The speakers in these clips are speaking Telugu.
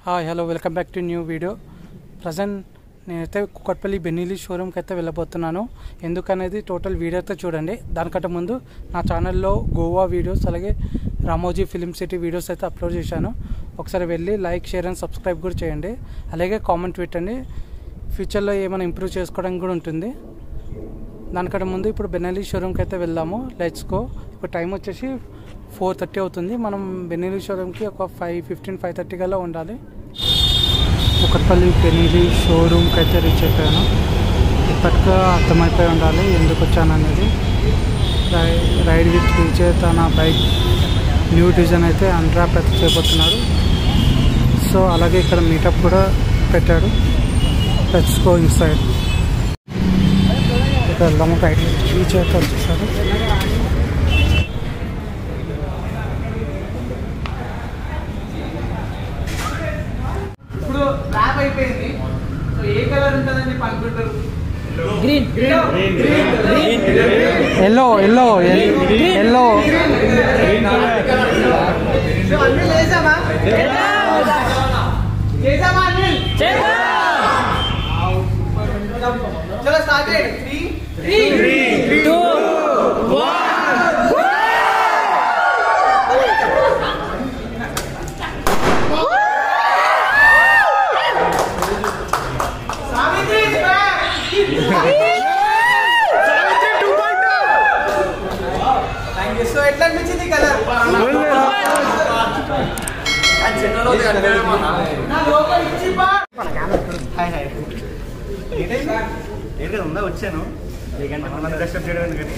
Hi hello welcome back to new video present నేనైతే కుక్కట్పల్లి బెన్నీలి షోరూమ్కి అయితే వెళ్ళబోతున్నాను ఎందుకనేది టోటల్ వీడియో అయితే చూడండి దానికంటే ముందు నా ఛానల్లో గోవా వీడియోస్ అలాగే రామోజీ ఫిలిం సిటీ వీడియోస్ అయితే అప్లోడ్ చేశాను ఒకసారి వెళ్ళి లైక్ షేర్ అండ్ సబ్స్క్రైబ్ కూడా చేయండి అలాగే కామెంట్ పెట్టండి ఫ్యూచర్లో ఏమైనా ఇంప్రూవ్ చేసుకోవడానికి కూడా ఉంటుంది దానికంటే ముందు ఇప్పుడు బెన్నెలి షోరూమ్కి అయితే వెళ్దాము లెట్స్ గో ఇప్పుడు టైం వచ్చేసి ఫోర్ థర్టీ అవుతుంది మనం బెన్నెలి షోరూమ్కి ఒక ఫైవ్ ఫిఫ్టీన్ ఫైవ్ థర్టీ కల్లా ఉండాలి కుకట్పల్లి బెన్నెలి షోరూమ్కి అయితే రీచ్ అయిపోయాను ఇప్పటికే అర్థమైపోయి ఉండాలి ఎందుకు వచ్చాను అనేది రై- రైడ్ విత్ విజయ్ తన బైక్ న్యూ డిజైన్ అయితే అన్రాప్ అయితే చేయబోతున్నాడు సో అలాగే ఇక్కడ మీటప్ కూడా పెట్టాడు లెట్స్ గో ఇన్సైడ్ ఇక్కడ వెళ్దాము రైట్ రీచ్ అయితే వచ్చేసారు ఇప్పుడు ర్యాప్ అయిపోయింది సో ఏ కలర్ ఉంటుందని చెప్పి అనుకుంటారు ఎల్లో ఎల్లో ఎల్లో సో అన్ని లేసామా చేసామా అన్ని చలో స్టార్ట్ చేయండి three Savitri is back. Thank you so ఎట్లా అనిపించింది కలర్ నా లోపల ఇచ్చి పా హాయ్ హాయ్ ఏంటి కదా ఉందా వచ్చాను లేకంటే మనం డిస్టర్బ్ చేయడం ఎందుకని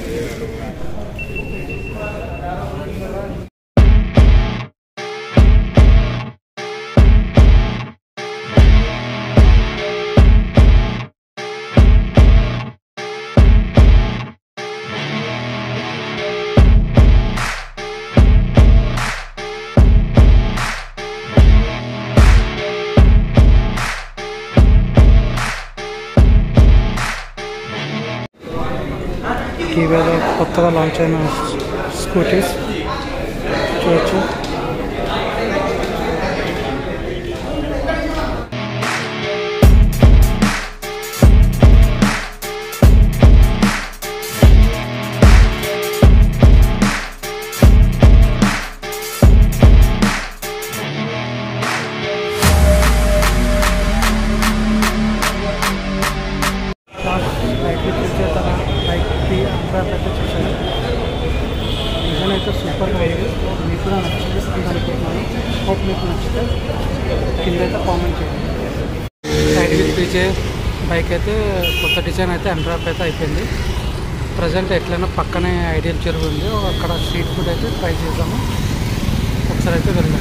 టీవీలో కొత్తగా లాంచ్ అయిన స్కూటీస్ చూడొచ్చు బైక్ చూసే తన బైక్కి అంతా పెద్ద చూశాను డిజైన్ అయితే సూపర్గా ఉంది మీకు కూడా నచ్చింది అనుకుంటున్నాను హోప్ మీకు నచ్చితే కింద అయితే కామెంట్ చేయండి సైడ్ విత్ పీచే బైక్ అయితే కొత్త డిజైన్ అయితే అన్రాప్ అయితే అయిపోయింది ప్రజెంట్ ఎట్లయినా పక్కనే ఐడియల్ చెరువు ఉంది అక్కడ స్ట్రీట్ ఫుడ్ అయితే ట్రై చేద్దాము ఒకసారి అయితే వెళ్దాం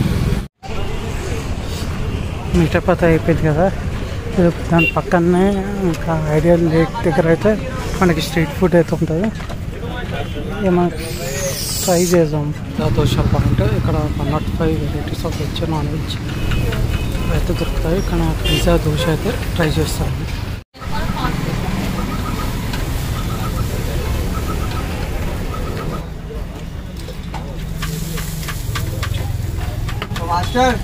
మీటప్ అయితే అయిపోయింది కదా ఇది దాని పక్కనే ఇంకా ఐడియల్ లేక్ దగ్గర అయితే మనకి స్ట్రీట్ ఫుడ్ అయితే ఉంటుంది ఏమైనా ట్రై చేద్దాం దోశలు బాగుంటాయి ఇక్కడ one naught five varieties of veg non veg అయితే దొరుకుతాయి ఇక్కడ పిజ్జా దోశ అయితే ట్రై చేస్తాను మాస్టర్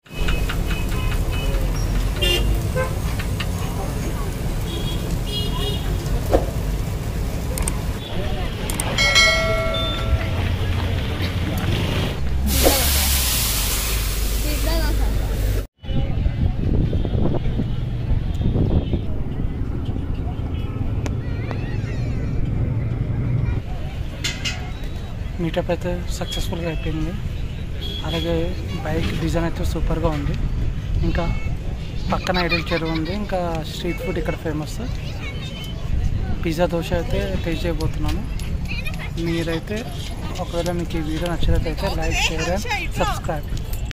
మీటప్ అయితే సక్సెస్ఫుల్గా అయిపోయింది అలాగే బైక్ డిజైన్ అయితే సూపర్గా ఉంది ఇంకా పక్కన ఐడల్ చెరువు ఉంది ఇంకా స్ట్రీట్ ఫుడ్ ఇక్కడ ఫేమస్ పిజ్జా దోశ అయితే టేస్ట్ చేయబోతున్నాను మీరైతే ఒకవేళ మీకు ఈ వీడియో నచ్చినట్లయితే లైక్ షేర్ అండ్ సబ్స్క్రైబ్